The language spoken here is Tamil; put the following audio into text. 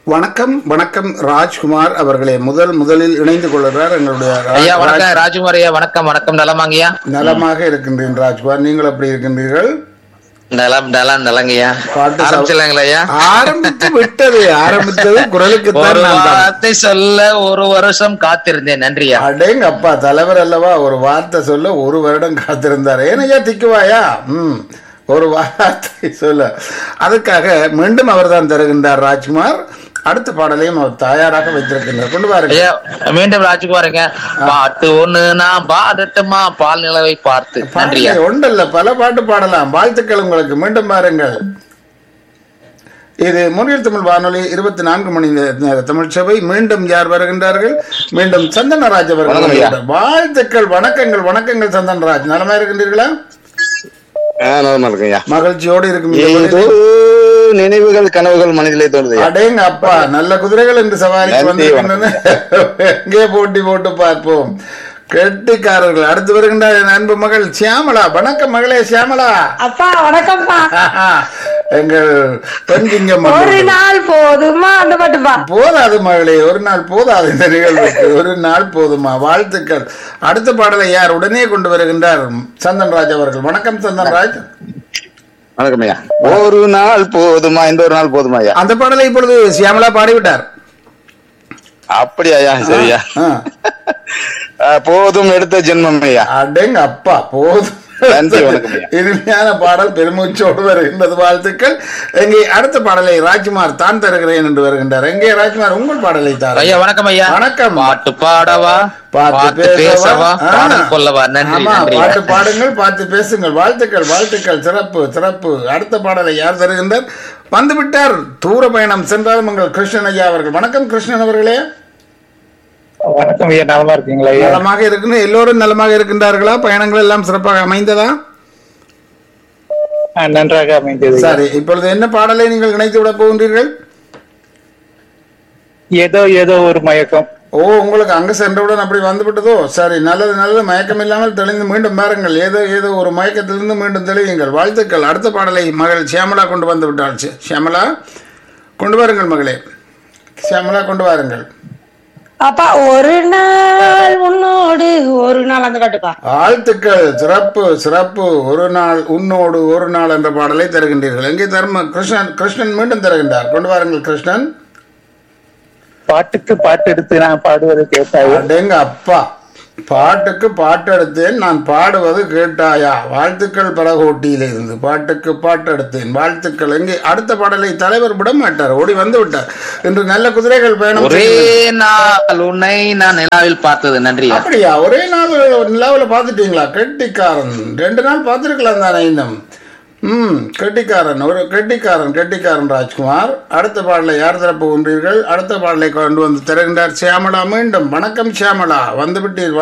வணக்கம் வணக்கம் ராஜ்குமார் அவர்களே முதல் முதலில் இணைந்து கொள்கிறார் எங்களுடைய ரா- ஐயா ராஜ்- வணக்கம் ராஜ்குமார் ஐயா வணக்கம் வணக்கம் நலமாங்கய்யா நலமாக இருக்கின்றேன் ராஜ்குமார் நீங்கள் எப்படி இருக்கின்றீர்கள் நலம் நலம் நலங்கய்யா பாட்டு சா- ஆரம்பிச்சலாங்களா ஐயா ஆரம்பித்து விட்டது ஆரம்பித்தது குரலுக்குத்தான் ஒரு நான் தான் வார்த்தை சொல்ல ஒரு வருஷம் காத்திருந்தேன் நன்றியா அடேங்க அப்பா தலைவர் அல்லவா ஒரு வார்த்தை சொல்ல ஒரு வருடம் காத்திருந்தார் ஏனையா திக்குவாயா ம் ஒரு வார்த்தை சொல்ல அதுக்காக மீண்டும் அவர்தான் தருகின்றார் ராஜ்குமார் அடுத்த பாடலையும் அவர் தயாராக வைத்திருக்கின்றார் கொண்டு பாருங்க ஐயா மீண்டும் ராஜ்குமாருங்க பாட்டு ஒண்ணு நான் பாடட்டுமா பால் நிலவை பார்த்து நன்றியா பாடலை ஒன்றல்ல பல பாட்டு பாடலாம் வாழ்த்துக்கள் உங்களுக்கு மீண்டும் பாருங்கள் இது முன்னில் தமிழ் வானொலி இருபத்தி நான்கு மணி நேர தமிழ் சபை மீண்டும் யார் வருகின்றார்கள் மீண்டும் சந்தனராஜ் அவர்கள் வணக்கம் ஐயா. வருகின்றார். வாழ்த்துக்கள் வணக்கங்கள் வணக்கங்கள் சந்தனராஜ் நலமா இருக்கின்றீர்களா ஆ, நலமா இருக்கேன்யா மகிழ்ச்சியோடு இருக்கும் இந்த ஏதோ வேளையில் நினைவுகள் கனவுகள் மனதிலே தோணுது அடேங்க அப்பா நல்ல குதிரைகள் என்று சவாரிக்கு நன்றி, வந்திருக்கின்றன எங்கே போட்டி போட்டு பார்ப்போம் கெட்டிக்காரர்கள் அடுத்து வருகின்றார் என் அன்பு மகள் சியாமலா வணக்கம் மகளே சியாமலா அப்பா வணக்கம்ப்பா எங்கள் பெண்கிங்கம் ஒரு அவர்கள். நாள் போதுமா அந்த பாட்டுப்பா போதாது மகளே ஒரு நாள் போதாது இந்த நிகழ்வுக்கு ஒரு நாள் போதுமா வாழ்த்துக்கள் அடுத்த பாடலை யார் உடனே கொண்டு வருகின்றார் சந்தன்ராஜ் அவர்கள் வணக்கம் சந்தன்ராஜ் வணக்கம் ஐயா ஒரு நாள் போதுமா இந்த ஒரு நாள் போதுமா ஐயா அந்த பாடலை இப்பொழுது சியாமலா பாடிவிட்டார் அப்படியா ஐயா சரியா ஆ. ஆ, போதும் எடுத்த ஜென்மம் ஐயா அடேங்க அப்பா போதும் நன்றி, வணக்கம் ஐயா. இனிமையான பாடல் பெருமூச்சோடு வருகின்றது வாழ்த்துக்கள் எங்கே அடுத்த பாடலை ராஜ்குமார் தான் தருகிறேன் என்று வருகின்றார் எங்கே ராஜ்குமார் உங்கள் பாடலை தார் ஐயா வணக்கம் ஐயா வணக்கம். பாட்டு பாடவா பார்த்து பேசவா ஆ. பாடல் கொள்ளவா நன்றி ஆமா, நன்றி பாட்டு பாடுங்கள் பார்த்து பேசுங்கள் வாழ்த்துக்கள் வாழ்த்துக்கள் சிறப்பு சிறப்பு அடுத்த பாடலை யார் தருகின்றார் வந்து விட்டார் தூர பயணம் சென்றாலும் உங்கள் கிருஷ்ணன் ஐயா அவர்கள் வணக்கம் கிருஷ்ணன் அவர்களே வணக்கம் ஐயா நலமா இருக்கீங்களா ஐயா நலமாக இருக்கின்ற எல்லோரும் நலமாக இருக்கின்றார்களா பயணங்கள் எல்லாம் சிறப்பாக அமைந்ததா ஆ, நன்றாக அமைந்தது சரி இப்பொழுது என்ன பாடலை நீங்கள் இணைத்து விட போகின்றீர்கள் ஏதோ ஏதோ ஒரு மயக்கம் ஓ உங்களுக்கு அங்க சென்றவுடன் அப்படி வந்து விட்டதோ சரி நல்லது நல்லது மயக்கம் இல்லாமல் தெளிந்து மீண்டும் பாருங்கள் ஏதோ ஏதோ ஒரு மயக்கத்திலிருந்து மீண்டும் தெளியுங்கள் வாழ்த்துக்கள் அடுத்த பாடலை மகள் சியாமலா கொண்டு வந்து விட்டாள் சி- சியாமலா கொண்டு வாருங்கள் மகளே சியாமலா கொண்டு வாருங்கள் அப்பா ஒரு நாள் உன்னோடு ஒரு நாள் அந்த பாட்டுப்பா வாழ்த்துக்கள் சிறப்பு சிறப்பு ஒரு நாள் உன்னோடு ஒரு நாள் என்ற பாடலை தருகின்றீர்கள் எங்கே தர்ம கிருஷ்ணன் கிருஷ்ணன் மீண்டும் தருகின்றார் கொண்டு வாருங்கள் கிருஷ்ணன் பாட்டுக்கு பாட்டு எடுத்து நான் பாடுவதை கேட்டாய் அடேங்க அப்பா பாட்டுக்கு பாட்டு எடுத்தேன் நான் பாடுவது கேட்டாயா வாழ்த்துக்கள் பலகோட்டியில இருந்து பாட்டுக்கு பாட்டு எடுத்தேன் வாழ்த்துக்கள் எங்கே அடுத்த பாடலை தலைவர் விட மாட்டார் ஓடி வந்து விட்டார் இன்று நல்ல குதிரைகள் பயணம் ஒரே செய்கிறது. நாள் உன்னை நான் நிலாவில் பார்த்தது நன்றியா அப்படியா ஒரே நாள் நிலாவில் பார்த்துட்டீங்களா கெட்டிக்காரன் ரெண்டு நாள் பார்த்துருக்கலாம் தானே இன்னும் ம் கெட்டிக்காரன் ஒரு கெட்டிக்காரன் கெட்டிக்காரன் ராஜ்குமார் அடுத்த பாடலை யார் தரப்பு கொண்டீர்கள் அடுத்த பாடலை கொண்டு வந்து தருகின்றார் சியாமலா மீண்டும் வணக்கம் சியாமலா வந்து விட்டீர்